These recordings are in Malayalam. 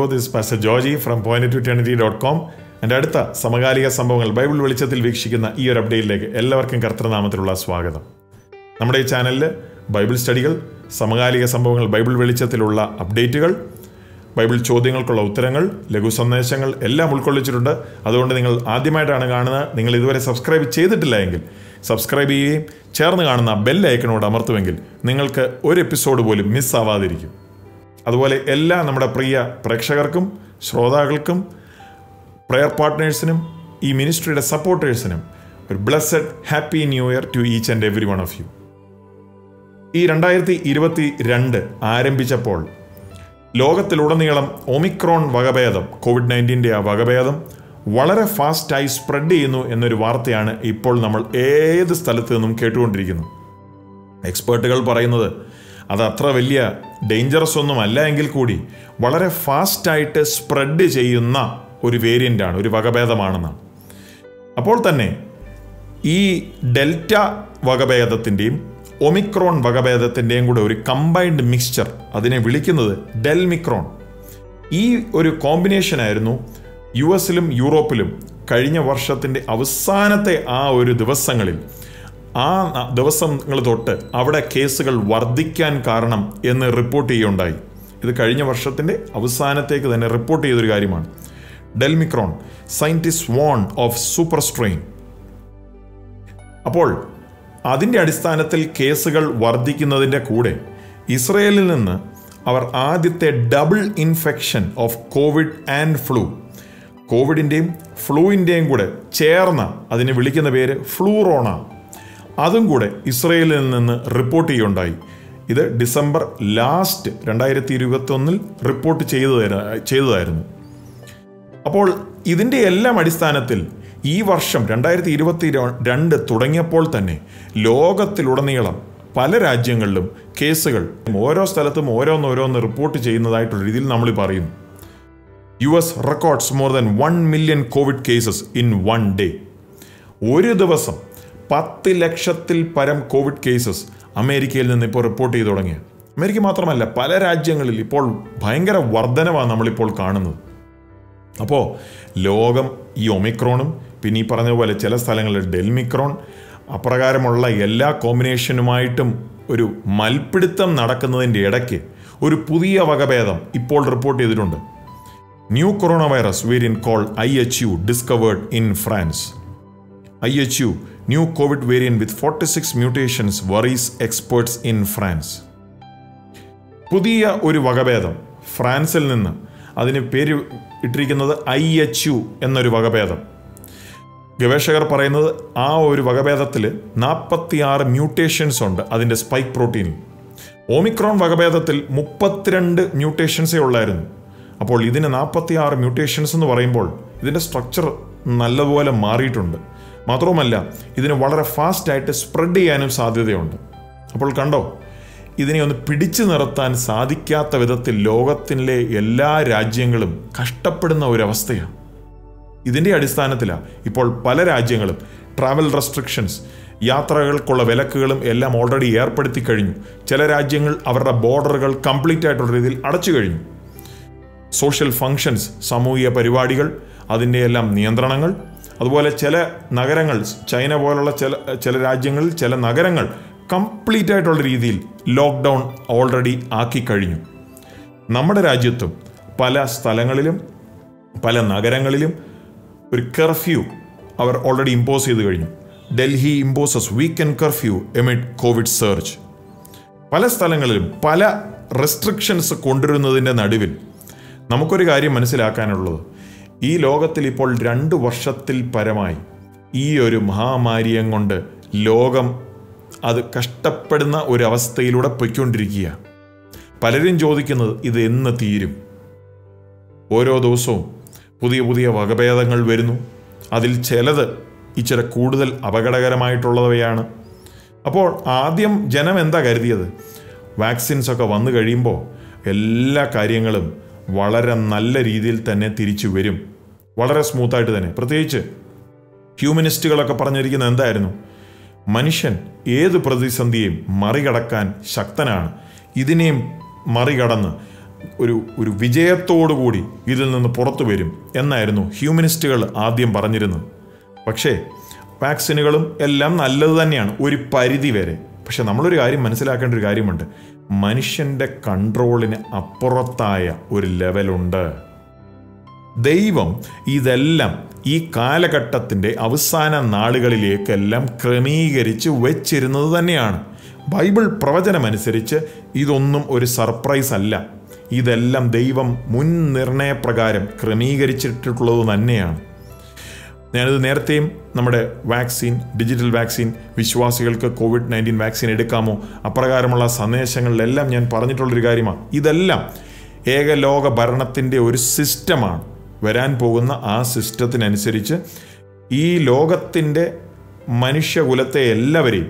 this pastor Joji from point to eternity dot com എൻ്റെ അടുത്ത സമകാലിക സംഭവങ്ങൾ ബൈബിൾ വെളിച്ചത്തിൽ വീക്ഷിക്കുന്ന ഈ ഒരു അപ്ഡേറ്റിലേക്ക് എല്ലാവർക്കും കർത്തൃനാമത്തിലുള്ള സ്വാഗതം നമ്മുടെ ഈ ചാനലിൽ ബൈബിൾ സ്റ്റഡികൾ സമകാലിക സംഭവങ്ങൾ ബൈബിൾ വെളിച്ചത്തിലുള്ള അപ്ഡേറ്റുകൾ ബൈബിൾ ചോദ്യങ്ങൾക്കുള്ള ഉത്തരങ്ങൾ ലഘു സന്ദേശങ്ങൾ എല്ലാം ഉൾക്കൊള്ളിച്ചിട്ടുണ്ട് അതുകൊണ്ട് നിങ്ങൾ ആദ്യമായിട്ടാണ് കാണുന്നത് നിങ്ങൾ ഇതുവരെ സബ്സ്ക്രൈബ് ചെയ്തിട്ടില്ല എങ്കിൽ സബ്സ്ക്രൈബ് ചെയ്യുകയും ചേർന്ന് കാണുന്ന ബെൽ ഐക്കണോട് അമർത്തുമെങ്കിൽ നിങ്ങൾക്ക് ഒരു എപ്പിസോഡ് പോലും മിസ്സാവാതിരിക്കും അതുപോലെ എല്ലാ നമ്മുടെ പ്രിയ പ്രേക്ഷകർക്കും ശ്രോതാക്കൾക്കും പ്രെയർ പാർട്ട്നേഴ്സിനും ഈ മിനിസ്ട്രിയുടെ സപ്പോർട്ടേഴ്സിനും ഒരു blessed happy new year to each and every one of you ഈ രണ്ടായിരത്തി ഇരുപത്തി രണ്ട് ആരംഭിച്ചപ്പോൾ ലോകത്തിലുടനീളം ഒമിക്രോൺ വകഭേദം കോവിഡ് നയൻറ്റീൻ്റെ ആ വകഭേദം വളരെ ഫാസ്റ്റായി സ്പ്രെഡ് ചെയ്യുന്നു എന്നൊരു വാർത്തയാണ് ഇപ്പോൾ നമ്മൾ ഏത് സ്ഥലത്ത് നിന്നും കേട്ടുകൊണ്ടിരിക്കുന്നത് എക്സ്പേർട്ടുകൾ പറയുന്നത് അത് അത്ര വലിയ ഡേഞ്ചറസ് ഒന്നും അല്ല എങ്കിൽ കൂടി വളരെ ഫാസ്റ്റായിട്ട് സ്പ്രെഡ് ചെയ്യുന്ന ഒരു വേരിയൻ്റാണ് ഒരു വകഭേദമാണെന്നാണ് അപ്പോൾ തന്നെ ഈ ഡെൽറ്റ വകഭേദത്തിൻ്റെയും ഒമിക്രോൺ വകഭേദത്തിൻ്റെയും കൂടെ ഒരു കമ്പൈൻഡ് മിക്സ്ചർ അതിനെ വിളിക്കുന്നത് ഡെൽമിക്രോൺ ഈ ഒരു കോമ്പിനേഷനായിരുന്നു യു എസിലും യൂറോപ്പിലും കഴിഞ്ഞ വർഷത്തിൻ്റെ അവസാനത്തെ ആ ഒരു ദിവസങ്ങളിൽ ആ ദിവസങ്ങൾ തൊട്ട് അവിടെ കേസുകൾ വർദ്ധിക്കാൻ കാരണം എന്ന് റിപ്പോർട്ട് ചെയ്യുകയുണ്ടായി ഇത് കഴിഞ്ഞ വർഷത്തിൻ്റെ അവസാനത്തേക്ക് തന്നെ റിപ്പോർട്ട് ചെയ്തൊരു കാര്യമാണ് Delmicron scientist warn of super strain അപ്പോൾ അതിൻ്റെ അടിസ്ഥാനത്തിൽ കേസുകൾ വർദ്ധിക്കുന്നതിൻ്റെ കൂടെ ഇസ്രയേലിൽ നിന്ന് അവർ ആദ്യത്തെ double infection of Covid and flu കോവിഡിൻ്റെയും ഫ്ലൂവിൻ്റെയും കൂടെ ചേർന്ന അതിനെ വിളിക്കുന്ന പേര് ഫ്ലൂറോണ അതും കൂടെ ഇസ്രയേലിൽ നിന്ന് റിപ്പോർട്ട് ചെയ്യുകയുണ്ടായി ഇത് ഡിസംബർ ലാസ്റ്റ് രണ്ടായിരത്തി ഇരുപത്തി ഒന്നിൽ റിപ്പോർട്ട് ചെയ്തു ചെയ്തതായിരുന്നു അപ്പോൾ ഇതിൻ്റെ എല്ലാം അടിസ്ഥാനത്തിൽ ഈ വർഷം രണ്ടായിരത്തി ഇരുപത്തി രണ്ട് തുടങ്ങിയപ്പോൾ തന്നെ ലോകത്തിലുടനീളം പല രാജ്യങ്ങളിലും കേസുകൾ ഓരോ സ്ഥലത്തും ഓരോന്നോരോന്ന് റിപ്പോർട്ട് ചെയ്യുന്നതായിട്ടുള്ള രീതിയിൽ നമ്മൾ പറയുന്നു U S records more than one million Covid cases in one day ഒരു ദിവസം പത്ത് ലക്ഷത്തിൽ പരം കോവിഡ് കേസസ് അമേരിക്കയിൽ നിന്ന് ഇപ്പോൾ റിപ്പോർട്ട് ചെയ്തു തുടങ്ങിയ അമേരിക്ക മാത്രമല്ല പല രാജ്യങ്ങളിൽ ഇപ്പോൾ ഭയങ്കര വർധനമാണ് നമ്മളിപ്പോൾ കാണുന്നത് അപ്പോൾ ലോകം ഈ ഒമിക്രോണും പിന്നെ ഈ പറഞ്ഞ പോലെ ചില സ്ഥലങ്ങളിൽ ഡെൽമിക്രോൺ അപ്രകാരമുള്ള എല്ലാ കോമ്പിനേഷനുമായിട്ടും ഒരു മൽപ്പിടുത്തം നടക്കുന്നതിൻ്റെ ഇടയ്ക്ക് ഒരു പുതിയ വകഭേദം ഇപ്പോൾ റിപ്പോർട്ട് ചെയ്തിട്ടുണ്ട് new corona virus variant called I H U discovered in France I H U new Covid variant with forty six mutations worries experts in France പുതിയ ഒരു വകഭേദം ഫ്രാൻസിൽ നിന്ന് അതിന് പേര് ഇട്ടിരിക്കുന്നത് ഐ എച്ച് യു എന്നൊരു വകഭേദം ഗവേഷകർ പറയുന്നത് ആ ഒരു വകഭേദത്തിൽ നാൽപ്പത്തിയാറ് മ്യൂട്ടേഷൻസ് ഉണ്ട് അതിൻ്റെ സ്പൈക്ക് പ്രോട്ടീനിൽ ഓമിക്രോൺ വകഭേദത്തിൽ മുപ്പത്തിരണ്ട് മ്യൂട്ടേഷൻസേ ഉള്ളായിരുന്നു അപ്പോൾ ഇതിന് നാൽപ്പത്തിയാറ് മ്യൂട്ടേഷൻസ് എന്ന് പറയുമ്പോൾ ഇതിൻ്റെ സ്ട്രക്ചർ നല്ലതുപോലെ മാറിയിട്ടുണ്ട് മാത്രവുമല്ല ഇതിന് വളരെ ഫാസ്റ്റായിട്ട് സ്പ്രെഡ് ചെയ്യാനും സാധ്യതയുണ്ട് അപ്പോൾ കണ്ടോ ഇതിനെ ഒന്ന് പിടിച്ചു നിർത്താൻ സാധിക്കാത്ത വിധത്തിൽ ലോകത്തിലെ എല്ലാ രാജ്യങ്ങളും കഷ്ടപ്പെടുന്ന ഒരവസ്ഥയാണ് ഇതിൻ്റെ അടിസ്ഥാനത്തിലാണ് ഇപ്പോൾ പല രാജ്യങ്ങളും ട്രാവൽ റെസ്ട്രിക്ഷൻസ് യാത്രകൾക്കുള്ള വിലക്കുകളും എല്ലാം ഓൾറെഡി ഏർപ്പെടുത്തി കഴിഞ്ഞു ചില രാജ്യങ്ങൾ അവരുടെ ബോർഡറുകൾ കംപ്ലീറ്റ് ആയിട്ടുള്ള രീതിയിൽ അടച്ചു കഴിഞ്ഞു സോഷ്യൽ ഫങ്ഷൻസ് സാമൂഹിക പരിപാടികൾ അതിൻ്റെ എല്ലാം നിയന്ത്രണങ്ങൾ അതുപോലെ ചില നഗരങ്ങൾ ചൈന പോലുള്ള ചില ചില രാജ്യങ്ങളിൽ ചില നഗരങ്ങൾ കംപ്ലീറ്റ് ആയിട്ടുള്ള രീതിയിൽ ലോക്ക്ഡൗൺ ഓൾറെഡി ആക്കി കഴിഞ്ഞു നമ്മുടെ രാജ്യത്തും പല സ്ഥലങ്ങളിലും പല നഗരങ്ങളിലും ഒരു കർഫ്യൂ അവർ ഓൾറെഡി ഇമ്പോസ് ചെയ്ത് കഴിഞ്ഞു Delhi imposes weekend curfew amid Covid surge പല സ്ഥലങ്ങളിലും പല റെസ്ട്രിക്ഷൻസ് കൊണ്ടുവരുന്നതിൻ്റെ നടുവിൽ നമുക്കൊരു കാര്യം മനസ്സിലാക്കാനുള്ളത് ഈ ലോകത്തിൽ ഇപ്പോൾ രണ്ട് വർഷത്തിൽ പരമായി ഈ ഒരു മഹാമാരിയം കൊണ്ട് ലോകം അത് കഷ്ടപ്പെടുന്ന ഒരവസ്ഥയിലൂടെ പൊയ്ക്കൊണ്ടിരിക്കുക പലരും ചോദിക്കുന്നത് ഇത് എന്ന് തീരും ഓരോ ദിവസവും പുതിയ പുതിയ വകഭേദങ്ങൾ വരുന്നു അതിൽ ചിലത് ഇച്ചിരി കൂടുതൽ അപകടകരമായിട്ടുള്ളവയാണ് അപ്പോൾ ആദ്യം ജനം എന്താ കരുതിയത് വാക്സിൻസ് ഒക്കെ വന്നു കഴിയുമ്പോൾ എല്ലാ കാര്യങ്ങളും വളരെ നല്ല രീതിയിൽ തന്നെ തിരിച്ചു വരും വളരെ സ്മൂത്തായിട്ട് തന്നെ പ്രത്യേകിച്ച് ഹ്യൂമനിസ്റ്റുകളൊക്കെ പറഞ്ഞിരിക്കുന്നത് എന്തായിരുന്നു മനുഷ്യൻ ഏത് പ്രതിസന്ധിയെയും മറികടക്കാൻ ശക്തനാണ് ഇതിനെയും മറികടന്ന് ഒരു ഒരു വിജയത്തോടുകൂടി ഇതിൽ നിന്ന് പുറത്തു വരും എന്നായിരുന്നു ഹ്യൂമനിസ്റ്റുകൾ ആദ്യം പറഞ്ഞിരുന്നത് പക്ഷേ വാക്സിനുകളും എല്ലാം നല്ലത് തന്നെയാണ് ഒരു പരിധി വരെ പക്ഷെ നമ്മളൊരു കാര്യം മനസ്സിലാക്കേണ്ട ഒരു കാര്യമുണ്ട് മനുഷ്യൻ്റെ കൺട്രോളിന് അപ്പുറത്തായ ഒരു ലെവലുണ്ട് ദൈവം ഇതെല്ലാം ഈ കാലഘട്ടത്തിൻ്റെ അവസാന നാളുകളിലേക്കെല്ലാം ക്രമീകരിച്ച് വെച്ചിരുന്നത് തന്നെയാണ് ബൈബിൾ പ്രവചനമനുസരിച്ച് ഇതൊന്നും ഒരു സർപ്രൈസ് അല്ല ഇതെല്ലാം ദൈവം മുൻ നിർണയപ്രകാരം ക്രമീകരിച്ചിട്ടുള്ളത് തന്നെയാണ് ഞാനിത് നേരത്തെയും നമ്മുടെ വാക്സിൻ ഡിജിറ്റൽ വാക്സിൻ വിശ്വാസികൾക്ക് കോവിഡ് നയൻറ്റീൻ വാക്സിൻ എടുക്കാമോ അപ്രകാരമുള്ള സന്ദേശങ്ങളിലെല്ലാം ഞാൻ പറഞ്ഞിട്ടുള്ളൊരു കാര്യമാണ് ഇതെല്ലാം ഏകലോക ഭരണത്തിൻ്റെ ഒരു സിസ്റ്റമാണ് വരാൻ പോകുന്ന ആ സിസ്റ്റത്തിനനുസരിച്ച് ഈ ലോകത്തിൻ്റെ മനുഷ്യകുലത്തെ എല്ലാവരെയും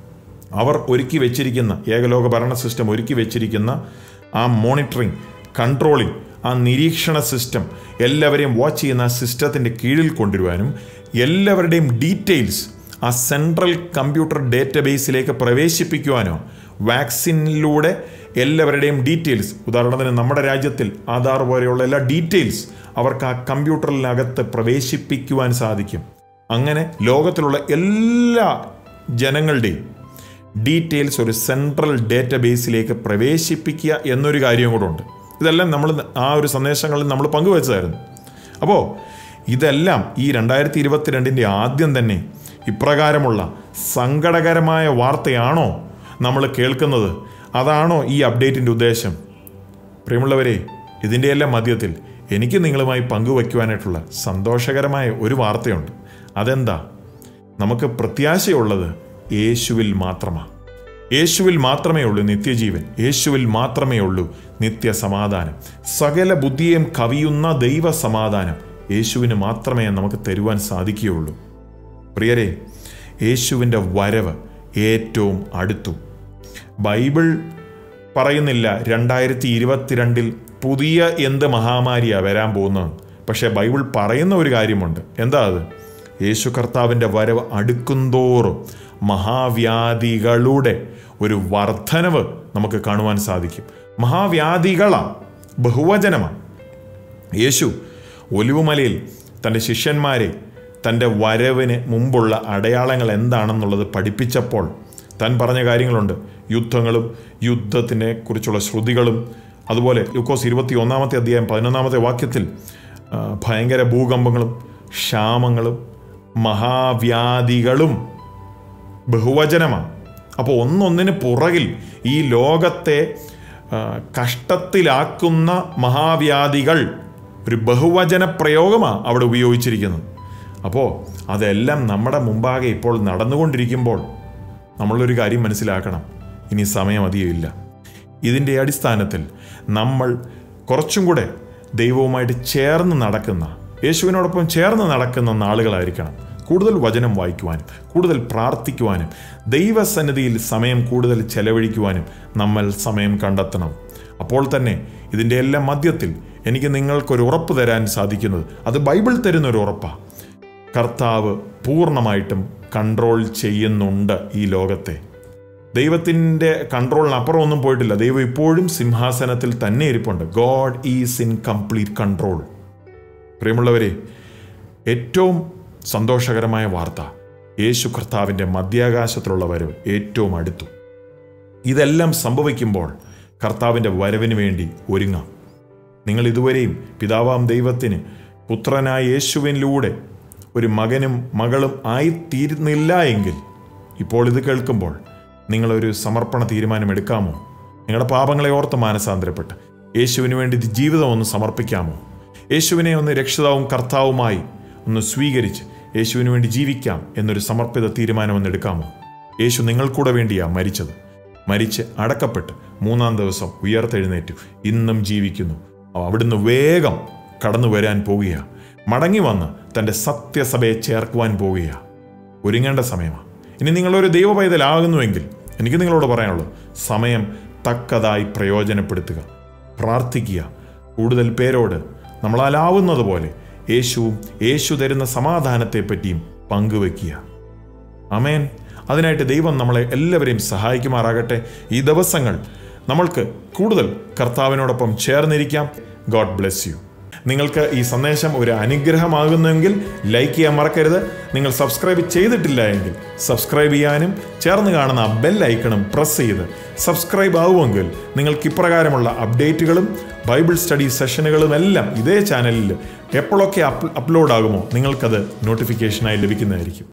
അവർ ഒരുക്കി വെച്ചിരിക്കുന്ന ഏകലോക ഭരണ സിസ്റ്റം ഒരുക്കി വെച്ചിരിക്കുന്ന ആ മോണിറ്ററിങ് കൺട്രോളിങ് ആ നിരീക്ഷണ സിസ്റ്റം എല്ലാവരെയും വാച്ച് ചെയ്യുന്ന ആ സിസ്റ്റത്തിൻ്റെ കീഴിൽ കൊണ്ടുവരുവാനും എല്ലാവരുടെയും ഡീറ്റെയിൽസ് ആ സെൻട്രൽ കമ്പ്യൂട്ടർ ഡേറ്റാബേസിലേക്ക് പ്രവേശിപ്പിക്കുവാനോ വാക്സിനിലൂടെ എല്ലാവരുടെയും ഡീറ്റെയിൽസ് ഉദാഹരണത്തിന് നമ്മുടെ രാജ്യത്തിൽ ആധാർ പോലെയുള്ള എല്ലാ ഡീറ്റെയിൽസ് അവർക്ക് ആ കമ്പ്യൂട്ടറിനകത്ത് പ്രവേശിപ്പിക്കുവാൻ സാധിക്കും അങ്ങനെ ലോകത്തിലുള്ള എല്ലാ ജനങ്ങളുടെയും ഡീറ്റെയിൽസ് ഒരു സെൻട്രൽ ഡേറ്റാബേസിലേക്ക് പ്രവേശിപ്പിക്കുക എന്നൊരു കാര്യം കൂടെ ഉണ്ട് ഇതെല്ലാം നമ്മൾ ആ ഒരു സന്ദേശങ്ങളിൽ നമ്മൾ പങ്കുവച്ചതായിരുന്നു അപ്പോൾ ഇതെല്ലാം ഈ രണ്ടായിരത്തി ഇരുപത്തിരണ്ടിൻ്റെ ആദ്യം തന്നെ ഇപ്രകാരമുള്ള സങ്കടകരമായ വാർത്തയാണോ നമ്മൾ കേൾക്കുന്നത് അതാണോ ഈ അപ്ഡേറ്റിൻ്റെ ഉദ്ദേശം പ്രിയമുള്ളവരെ ഇതിൻ്റെയെല്ലാം മധ്യത്തിൽ എനിക്ക് നിങ്ങളുമായി പങ്കുവയ്ക്കുവാനായിട്ടുള്ള സന്തോഷകരമായ ഒരു വാർത്തയുണ്ട് അതെന്താ നമുക്ക് പ്രത്യാശയുള്ളത് യേശുവിൽ മാത്രമാണ് യേശുവിൽ മാത്രമേ ഉള്ളൂ നിത്യജീവൻ യേശുവിൽ മാത്രമേ ഉള്ളൂ നിത്യസമാധാനം സകല ബുദ്ധിയെയും കവിയുന്ന ദൈവ സമാധാനം യേശുവിന് മാത്രമേ നമുക്ക് തരുവാൻ സാധിക്കുകയുള്ളൂ പ്രിയരെ യേശുവിൻ്റെ വരവ് ഏറ്റവും അടുത്തു ബൈബിൾ പറയുന്നില്ല രണ്ടായിരത്തി ഇരുപത്തിരണ്ടിൽ പുതിയ എന്ത് മഹാമാരിയാണ് വരാൻ പോകുന്നത് പക്ഷേ ബൈബിൾ പറയുന്ന ഒരു കാര്യമുണ്ട് എന്താ അത് യേശു കർത്താവിൻ്റെ വരവ് അടുക്കുന്തോറും മഹാവ്യാധികളുടെ ഒരു വർധനവ് നമുക്ക് കാണുവാൻ സാധിക്കും മഹാവ്യാധികളാണ് ബഹുവചനമാണ് യേശു ഒലിവുമലയിൽ തൻ്റെ ശിഷ്യന്മാരെ തൻ്റെ വരവിന് മുമ്പുള്ള അടയാളങ്ങൾ എന്താണെന്നുള്ളത് പഠിപ്പിച്ചപ്പോൾ താൻ പറഞ്ഞ കാര്യങ്ങളുണ്ട് യുദ്ധങ്ങളും യുദ്ധത്തിനെ കുറിച്ചുള്ള ശ്രുതികളും അതുപോലെ ലുക്കോസ് ഇരുപത്തി ഒന്നാമത്തെ അധ്യായം പതിനൊന്നാമത്തെ വാക്യത്തിൽ ആ, ഭയങ്കര ഭൂകമ്പങ്ങളും ക്ഷാമങ്ങളും മഹാവ്യാധികളും ബഹുവചനമാണ് അപ്പോൾ ഒന്നൊന്നിന് പുറകിൽ ഈ ലോകത്തെ ആ, കഷ്ടത്തിലാക്കുന്ന മഹാവ്യാധികൾ ഒരു ബഹുവചന പ്രയോഗമാണ് അവിടെ ഉപയോഗിച്ചിരിക്കുന്നത് അപ്പോൾ അതെല്ലാം നമ്മുടെ മുമ്പാകെ ഇപ്പോൾ നടന്നുകൊണ്ടിരിക്കുമ്പോൾ നമ്മളൊരു കാര്യം മനസ്സിലാക്കണം ഇനി സമയം അധികമില്ല ഇതിൻ്റെ അടിസ്ഥാനത്തിൽ നമ്മൾ കുറച്ചും കൂടെ ദൈവവുമായിട്ട് ചേർന്ന് നടക്കുന്ന യേശുവിനോടൊപ്പം ചേർന്ന് നടക്കുന്ന നാളുകളായിരിക്കണം കൂടുതൽ വചനം വായിക്കുവാനും കൂടുതൽ പ്രാർത്ഥിക്കുവാനും ദൈവസന്നിധിയിൽ സമയം കൂടുതൽ ചെലവഴിക്കുവാനും നമ്മൾ സമയം കണ്ടെത്തണം അപ്പോൾ തന്നെ ഇതിൻ്റെ എല്ലാം മധ്യത്തിൽ എനിക്ക് നിങ്ങൾക്കൊരു ഉറപ്പ് തരാൻ സാധിക്കുന്നത് അത് ബൈബിൾ തരുന്നൊരു ഉറപ്പാണ് കർത്താവ് പൂർണ്ണമായിട്ടും കൺട്രോൾ ചെയ്യുന്നുണ്ട് ഈ ലോകത്തെ ദൈവത്തിൻ്റെ കൺട്രോളിനപ്പുറം ഒന്നും പോയിട്ടില്ല ദൈവം ഇപ്പോഴും സിംഹാസനത്തിൽ തന്നെ ഇരിപ്പുണ്ട് God is in complete control പ്രിയമുള്ളവരെ ഏറ്റവും സന്തോഷകരമായ വാർത്ത യേശു കർത്താവിൻ്റെ മധ്യാകാശത്തിലുള്ള വരവ് ഏറ്റവും അടുത്തു ഇതെല്ലാം സംഭവിക്കുമ്പോൾ കർത്താവിൻ്റെ വരവിന് വേണ്ടി ഒരുങ്ങാം നിങ്ങൾ ഇതുവരെയും പിതാവാം ദൈവത്തിന് പുത്രനായ യേശുവിനിലൂടെ ഒരു മകനും മകളും ആയിത്തീരുന്നില്ല എങ്കിൽ ഇപ്പോൾ ഇത് കേൾക്കുമ്പോൾ നിങ്ങളൊരു സമർപ്പണ തീരുമാനം എടുക്കാമോ നിങ്ങളുടെ പാപങ്ങളെ ഓർത്ത് മാനസാന്തരപ്പെട്ട് യേശുവിന് വേണ്ടി ജീവിതം ഒന്ന് സമർപ്പിക്കാമോ യേശുവിനെ ഒന്ന് രക്ഷിതാവും കർത്താവുമായി ഒന്ന് സ്വീകരിച്ച് യേശുവിന് വേണ്ടി ജീവിക്കാം എന്നൊരു സമർപ്പിത തീരുമാനം ഒന്ന് എടുക്കാമോ യേശു നിങ്ങൾക്കൂടെ വേണ്ടിയാ മരിച്ചത് മരിച്ച് അടക്കപ്പെട്ട് മൂന്നാം ദിവസം ഉയർത്തെഴുന്നേറ്റു ഇന്നും ജീവിക്കുന്നു അവിടുന്ന് വേഗം കടന്നു വരാൻ പോവുകയാണ് മടങ്ങി വന്ന് തൻ്റെ സത്യസഭയെ ചേർക്കുവാൻ പോവുകയാണ് ഒരുങ്ങേണ്ട സമയമാണ് ഇനി നിങ്ങളൊരു ദൈവ പൈതലാകുന്നുവെങ്കിൽ എനിക്ക് നിങ്ങളോട് പറയാനുള്ളത് സമയം തക്കതായി പ്രയോജനപ്പെടുത്തുക പ്രാർത്ഥിക്കുക കൂടുതൽ പേരോട് നമ്മളാലാവുന്നത് പോലെ യേശുവും യേശു തരുന്ന സമാധാനത്തെപ്പറ്റിയും പങ്കുവെക്കുക അമേൻ അതിനായിട്ട് ദൈവം നമ്മളെ എല്ലാവരെയും സഹായിക്കുമാറാകട്ടെ ഈ ദിവസങ്ങൾ നമ്മൾക്ക് കൂടുതൽ കർത്താവിനോടൊപ്പം ചേർന്നിരിക്കാം ഗോഡ് ബ്ലെസ് യു നിങ്ങൾക്ക് ഈ സന്ദേശം ഒരു അനുഗ്രഹമാകുന്നെങ്കിൽ ലൈക്ക് ചെയ്യാൻ മറക്കരുത് നിങ്ങൾ സബ്സ്ക്രൈബ് ചെയ്തിട്ടില്ല എങ്കിൽ സബ്സ്ക്രൈബ് ചെയ്യാനും ചേർന്ന് കാണുന്ന ബെൽ ഐക്കണും പ്രസ് ചെയ്ത് സബ്സ്ക്രൈബ് ആവുമെങ്കിൽ നിങ്ങൾക്ക് ഇപ്രകാരമുള്ള അപ്ഡേറ്റുകളും ബൈബിൾ സ്റ്റഡി സെഷനുകളും എല്ലാം ഇതേ ചാനലിൽ എപ്പോഴൊക്കെ അപ്ലോഡ് ആകുമോ നിങ്ങൾക്കത് നോട്ടിഫിക്കേഷനായി ലഭിക്കുന്നതായിരിക്കും